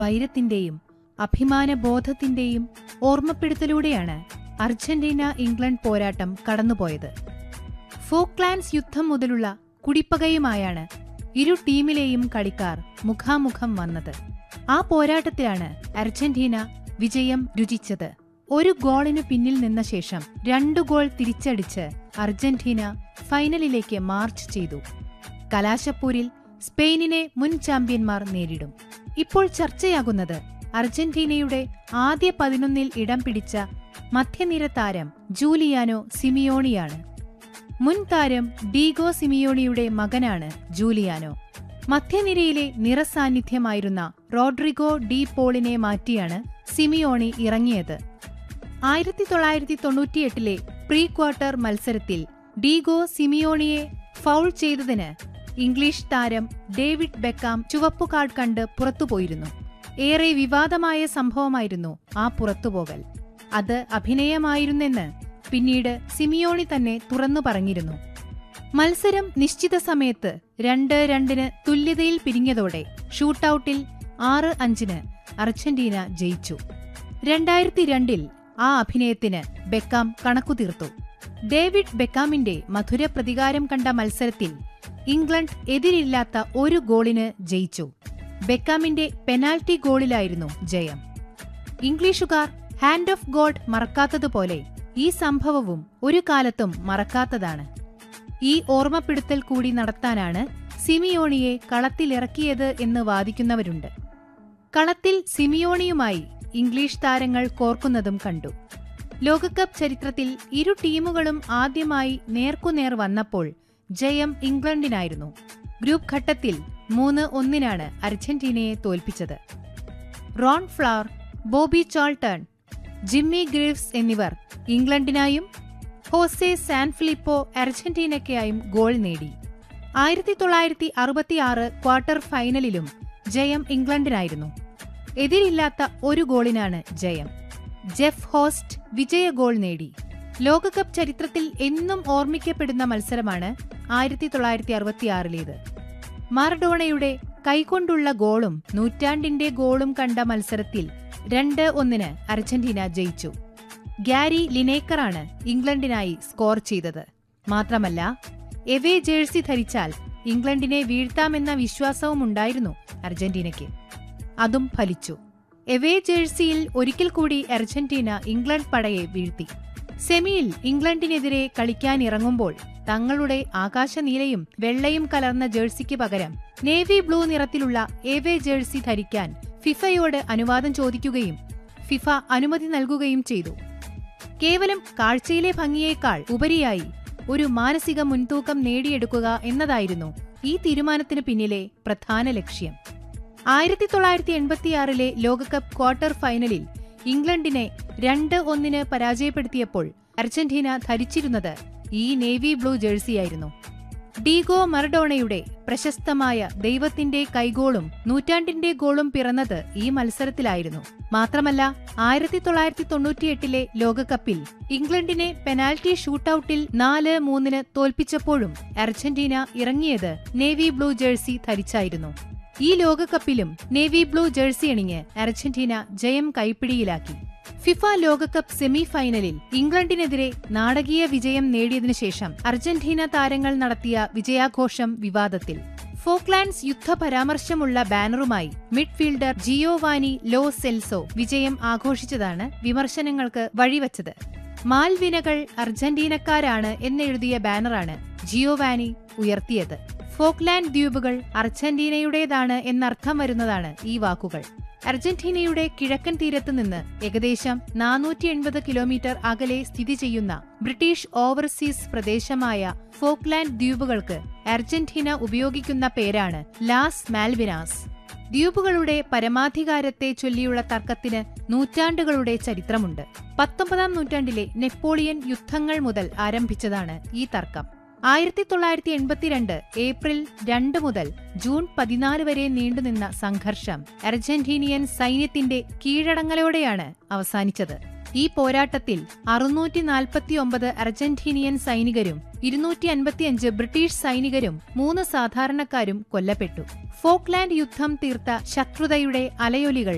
വൈരത്തിന്റെയും അഭിമാനബോധത്തിന്റെയും ഓർമ്മപ്പെടുത്തലൂടെയാണ് Argentina England പോരാട്ടം കടന്നുപോയത് ഫോക്ലാൻഡ്സ് യുദ്ധം മുതലുള്ള കുടിപ്പകയുമായാണ് ഇരു ടീമിലെയും കളിക്കാർ മുഖാമുഖം വന്നത് ആ പോരാട്ടത്തിലാണ് അർജന്റീന വിജയം രുചിച്ചത് ഒരു ഗോളിന് പിന്നിൽ നിന്ന ശേഷം രണ്ടു ഗോൾ തിരിച്ചടിച്ച് അർജന്റീന ഫൈനലിലേക്ക് മാർച്ച് ചെയ്തു കലാശപ്പൂരിൽ സ്പെയിനിനെ മുൻ ചാമ്പ്യന്മാർ നേരിടും ഇപ്പോൾ ചർച്ചയാകുന്നത് അർജന്റീനയുടെ ആദ്യ പതിനൊന്നിൽ ഇടം പിടിച്ച മധ്യനിര താരം ജൂലിയാനോ സിമിയോണിയാണ് മുൻ താരം ഡീഗോ സിമിയോണിയുടെ മകനാണ് ജൂലിയാനോ മധ്യനിരയിലെ നിറസാന്നിധ്യമായിരുന്ന റോഡ്രിഗോ ഡി പോളിനെ മാറ്റിയാണ് സിമിയോണി ഇറങ്ങിയത് ആയിരത്തി തൊള്ളായിരത്തി തൊണ്ണൂറ്റിയെട്ടിലെ പ്രീ ക്വാർട്ടർ മത്സരത്തിൽ ഡീഗോ സിമിയോണിയെ ഫൗൾ ചെയ്തതിന് ഇംഗ്ലീഷ് താരം ഡേവിഡ് ബെക്കാം ചുവപ്പു കാർഡ് കണ്ട് പുറത്തുപോയിരുന്നു ഏറെ വിവാദമായ സംഭവമായിരുന്നു ആ പുറത്തുപോകൽ അത് അഭിനയമായിരുന്നെന്ന് പിന്നീട് സിമിയോണി തന്നെ തുറന്നു പറഞ്ഞിരുന്നു മത്സരം നിശ്ചിത സമയത്ത് രണ്ട് രണ്ടിന് തുല്യതയിൽ പിരിഞ്ഞതോടെ ഷൂട്ടൌട്ടിൽ ആറ് അഞ്ചിന് അർജന്റീന ജയിച്ചു രണ്ടായിരത്തി രണ്ടിൽ ആ അഭിനയത്തിന് ബെക്കാം കണക്കുതീർത്തു ഡേവിഡ് ബെക്കാമിന്റെ മധുര പ്രതികാരം കണ്ട മത്സരത്തിൽ ഇംഗ്ലണ്ട് എതിരില്ലാത്ത ഒരു ഗോളിന് ജയിച്ചു ബെക്കാമിന്റെ പെനാൽറ്റി ഗോളിലായിരുന്നു ജയം ഇംഗ്ലീഷുകാർ ഹാൻഡ് ഓഫ് ഗോഡ് മറക്കാത്തതുപോലെ ഈ സംഭവവും ഒരു കാലത്തും മറക്കാത്തതാണ് ഈ ഓർമ്മപ്പെടുത്തൽ കൂടി നടത്താനാണ് സിമിയോണിയെ കളത്തിലിറക്കിയത് എന്ന് വാദിക്കുന്നവരുണ്ട് കളത്തിൽ സിമിയോണിയുമായി ഇംഗ്ലീഷ് താരങ്ങൾ കോർക്കുന്നതും കണ്ടു ലോകകപ്പ് ചരിത്രത്തിൽ ഇരു ടീമുകളും ആദ്യമായി നേർക്കുനേർ വന്നപ്പോൾ ജയം ഇംഗ്ലണ്ടിനായിരുന്നു ഗ്രൂപ്പ് ഘട്ടത്തിൽ മൂന്ന് ഒന്നിനാണ് അർജന്റീനയെ തോൽപ്പിച്ചത് Ron Flower Bobby Charlton Jimmy Greaves എന്നിവർ ഇംഗ്ലണ്ടിനായും ഹോസെ സാൻ ഫിലിപ്പോ അർജന്റീനയ്ക്കായും ഗോൾ നേടി ആയിരത്തി തൊള്ളായിരത്തി അറുപത്തിയാറ് ക്വാർട്ടർ ഫൈനലിലും ജയം ഇംഗ്ലണ്ടിനായിരുന്നു എതിരില്ലാത്ത ഒരു ഗോളിനാണ് ജയം ജെഫ് ഹോസ്റ്റ് വിജയ ഗോൾ നേടി ലോകകപ്പ് ചരിത്രത്തിൽ എന്നും ഓർമ്മിക്കപ്പെടുന്ന മത്സരമാണ് ആയിരത്തി തൊള്ളായിരത്തി അറുപത്തിയാറിലേത് മാർഡോണയുടെ കൈകൊണ്ടുള്ള ഗോളും നൂറ്റാണ്ടിന്റെ ഗോളും കണ്ട മത്സരത്തിൽ രണ്ട് ഒന്നിന് അർജന്റീന ജയിച്ചു ഗ്യാരി ലിനേക്കറാണ് ഇംഗ്ലണ്ടിനായി സ്കോർ ചെയ്തത് മാത്രമല്ല എവേ ജേഴ്സി ധരിച്ചാൽ ഇംഗ്ലണ്ടിനെ വീഴ്ത്താമെന്ന വിശ്വാസവുമുണ്ടായിരുന്നു അർജന്റീനയ്ക്ക് അതും ഫലിച്ചു എവേ ജേഴ്സിയിൽ ഒരിക്കൽ കൂടി അർജന്റീന ഇംഗ്ലണ്ട് പടയെ വീഴ്ത്തി സെമിയിൽ ഇംഗ്ലണ്ടിനെതിരെ കളിക്കാനിറങ്ങുമ്പോൾ തങ്ങളുടെ ആകാശനീലയും വെള്ളയും കലർന്ന ജേഴ്സിക്ക് പകരം നേവി ബ്ലൂ നിറത്തിലുള്ള എവേ ജേഴ്സി ധരിക്കാൻ ഫിഫയോട് അനുവാദം ചോദിക്കുകയും ഫിഫ അനുമതി നൽകുകയും ചെയ്തു കേവലം കാഴ്ചയിലെ ഭംഗിയേക്കാൾ ഉപരിയായി ഒരു മാനസിക മുൻതൂക്കം നേടിയെടുക്കുക എന്നതായിരുന്നു ഈ തീരുമാനത്തിന് പിന്നിലെ പ്രധാന ലക്ഷ്യം ആയിരത്തി തൊള്ളായിരത്തി എൺപത്തിയാറിലെ ലോകകപ്പ് ക്വാർട്ടർ ഫൈനലിൽ ഇംഗ്ലണ്ടിനെ രണ്ട് ഒന്നിന് പരാജയപ്പെടുത്തിയപ്പോൾ അർജന്റീന ധരിച്ചിരുന്നത് ഈ നേവി ബ്ലൂ ജേഴ്സിയായിരുന്നു ഡീഗോ മറഡോണയുടെ പ്രശസ്തമായ ദൈവത്തിന്റെ കൈഗോളും നൂറ്റാണ്ടിന്റെ ഗോളും പിറന്നത് ഈ മത്സരത്തിലായിരുന്നു മാത്രമല്ല ആയിരത്തി തൊള്ളായിരത്തി തൊണ്ണൂറ്റിയെട്ടിലെ ലോകകപ്പിൽ ഇംഗ്ലണ്ടിനെ പെനാൽറ്റി ഷൂട്ടൌട്ടിൽ നാല് മൂന്നിന് തോൽപ്പിച്ചപ്പോഴും അർജന്റീന ഇറങ്ങിയത് നേവി ബ്ലൂ ജേഴ്സി ധരിച്ചായിരുന്നു ഈ ലോകകപ്പിലും നേവി ബ്ലൂ ജേഴ്സി അണിഞ്ഞ് അർജന്റീന ജയം കൈപ്പിടിയിലാക്കി ഫിഫ ലോകകപ്പ് സെമി ഫൈനലിൽ ഇംഗ്ലണ്ടിനെതിരെ നാടകീയ വിജയം നേടിയതിനു ശേഷം അർജന്റീന താരങ്ങൾ നടത്തിയ വിജയാഘോഷം വിവാദത്തിൽ ഫോക്ലാൻഡ്സ് യുദ്ധ പരാമർശമുള്ള ബാനറുമായി മിഡ്ഫീൽഡർ ജിയോവാനി ലോ സെൽസോ വിജയം ആഘോഷിച്ചതാണ് വിമർശനങ്ങൾക്ക് വഴിവച്ചത് മാൽവിനകൾ അർജന്റീനക്കാരാണ് എന്നെഴുതിയ ബാനറാണ് ജിയോവാനി ഉയർത്തിയത് ഫോക്ലാൻഡ് ദ്വീപുകൾ അർജന്റീനയുടേതാണ് എന്നർത്ഥം വരുന്നതാണ് ഈ വാക്കുകൾ അർജന്റീനയുടെ കിഴക്കൻ തീരത്ത് നിന്ന് ഏകദേശം നാനൂറ്റി എൺപത് കിലോമീറ്റർ അകലെ സ്ഥിതി ചെയ്യുന്ന ബ്രിട്ടീഷ് ഓവർസീസ് പ്രദേശമായ ഫോക്ലാൻഡ് ദ്വീപുകൾക്ക് അർജന്റീന ഉപയോഗിക്കുന്ന പേരാണ് ലാസ് മാൽവിനാസ് ദ്വീപുകളുടെ പരമാധികാരത്തെ ചൊല്ലിയുള്ള തർക്കത്തിന് നൂറ്റാണ്ടുകളുടെ ചരിത്രമുണ്ട് പത്തൊമ്പതാം നൂറ്റാണ്ടിലെ നെപ്പോളിയൻ യുദ്ധങ്ങൾ മുതൽ ആരംഭിച്ചതാണ് ഈ തർക്കം ആയിരത്തി തൊള്ളായിരത്തി എൺപത്തിരണ്ട് ഏപ്രിൽ രണ്ട് മുതൽ ജൂൺ പതിനാല് വരെ നീണ്ടുനിന്ന സംഘർഷം അർജന്റീനിയൻ സൈന്യത്തിന്റെ കീഴടങ്ങലോടെയാണ് അവസാനിച്ചത് ഈ പോരാട്ടത്തിൽ അറുന്നൂറ്റി നാൽപ്പത്തിയൊമ്പത് അർജന്റീനിയൻ സൈനികരും ഇരുന്നൂറ്റി അൻപത്തിയഞ്ച് ബ്രിട്ടീഷ് സൈനികരും മൂന്ന് സാധാരണക്കാരും കൊല്ലപ്പെട്ടു ഫോക്ലാൻഡ് യുദ്ധം തീർത്ത ശത്രുതയുടെ അലയൊലികൾ